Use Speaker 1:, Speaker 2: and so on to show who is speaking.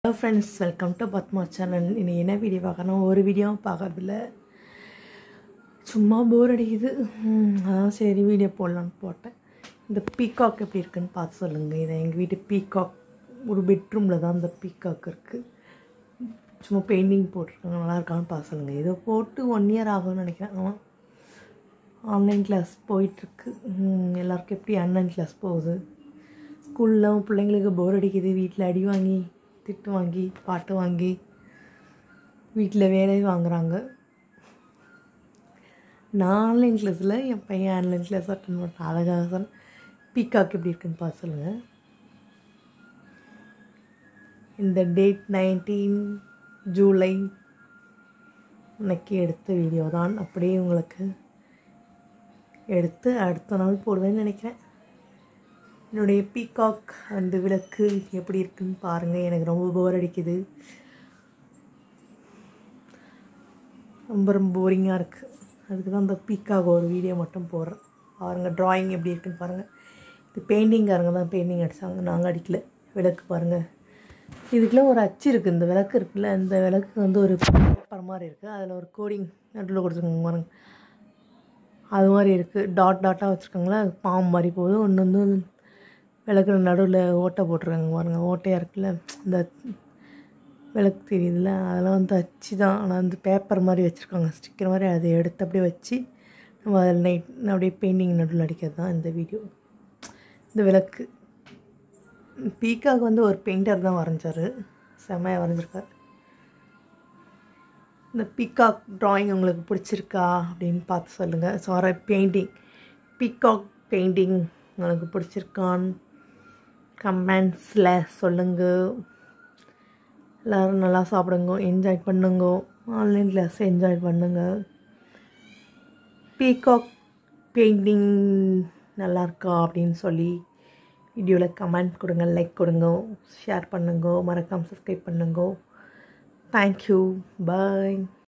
Speaker 1: hello friends welcome to Padma channel இன்னைக்கு என்ன video பார்க்கணும் ஒரு வீடியோவும் பார்க்கறதில்ல சும்மா போர் அடிக்குது ம், அதான் சரி வீடியோ போடலான்னு போட்டேன் இந்த பீகாக் எப்படி இருக்குன்னு பார்த்து சொல்லுங்கள் இதை எங்கள் வீட்டு பீகாக் ஒரு பெட்ரூமில் தான் இந்த பீகாக் இருக்குது சும்மா பெயிண்டிங் போட்டிருக்காங்க நல்லா இருக்கான்னு பார்த்து சொல்லுங்கள் இதை போட்டு ஒன் இயர் ஆகும்னு நினைக்கிறேன் ஆமாம் ஆன்லைன் கிளாஸ் போயிட்டுருக்கு ம், எல்லாருக்கும் எப்படி ஆன்லைன் கிளாஸ் போகுது ஸ்கூலில் பிள்ளைங்களுக்கு போர் அடிக்குது வீட்டில் அடி வாங்கி திட்டு வாங்கி பாட்டு வாங்கி வீட்டில் வேலை வாங்குறாங்க நான் ஆன்லைன் கிளாஸில் என் பையன் ஆன்லைன் கிளாஸ் அட்டன் பண்ணுறேன் அழகாக சொன்ன பீகாக் எப்படி இருக்குன்னு பார்த்து சொல்லுங்கள் இந்த டேட் நைன்டீன் ஜூலை அன்னைக்கு எடுத்த வீடியோ தான் அப்படியே உங்களுக்கு எடுத்து அடுத்த நாள் போடுவேன்னு நினைக்கிறேன் என்னுடைய பீகாக் அந்த விளக்கு எப்படி இருக்குன்னு பாருங்கள் எனக்கு ரொம்ப போர் அடிக்குது ரொம்ப ரொம்ப போரிங்காக இருக்குது அதுக்கு தான் அந்த பீக்காக் ஒரு வீடியோ மட்டும் போடுறேன் பாருங்கள் ட்ராயிங் எப்படி இருக்குன்னு பாருங்கள் இது பெயிண்டிங்காரங்க தான் பெயிண்டிங் அடித்தாங்க நாங்கள் அடிக்கல விளக்கு பாருங்கள் இதுக்கெல்லாம் ஒரு அச்சு இருக்குது இந்த விளக்கு இருக்குல்ல இந்த விளக்கு வந்து ஒரு பேப்பர் மாதிரி இருக்குது அதில் ஒரு கோடிங் நடுவில் கொடுத்துருக்காங்க பாருங்க அது மாதிரி இருக்குது டாட் டாட்டாக வச்சுருக்காங்களா பாம்பு மாதிரி போகுது ஒன்று வந்து விளக்குற நடுவில் ஓட்டை போட்டிருக்காங்க பாருங்க ஓட்டையாக இருக்குல்ல இந்த விளக்கு தெரியுதுல்ல அதெல்லாம் வந்து அச்சு தான் ஆனால் வந்து பேப்பர் மாதிரி வச்சுருக்காங்க ஸ்டிக்கர் மாதிரி அதை எடுத்து அப்படியே வச்சு நம்ம அதில் நைட் அப்படியே பெயிண்டிங் நடுவில் அடிக்கிறது தான் இந்த வீடியோ இந்த விளக்கு பீக்காக் வந்து ஒரு பெயிண்டர் தான் வரைஞ்சார் செம்மையாக வரைஞ்சிருக்காரு இந்த பீகாக் ட்ராயிங் உங்களுக்கு பிடிச்சிருக்கா அப்படின்னு பார்த்து சொல்லுங்கள் சாரி பெயிண்டிங் பீகாக் பெயிண்டிங் உங்களுக்கு பிடிச்சிருக்கான்னு கமெண்ட்ஸில் சொல்லுங்கள் எல்லோரும் நல்லா சாப்பிடுங்க என்ஜாய் பண்ணுங்க ஆன்லைன் கிளாஸ் என்ஜாய் பண்ணுங்க பீகாக் பெயிண்டிங் நல்லா இருக்கா அப்படின்னு சொல்லி வீடியோவில் கமெண்ட் கொடுங்க லைக் கொடுங்க ஷேர் பண்ணுங்க மறக்காமல் சப்ஸ்கிரைப் பண்ணுங்க தேங்க்யூ பாய்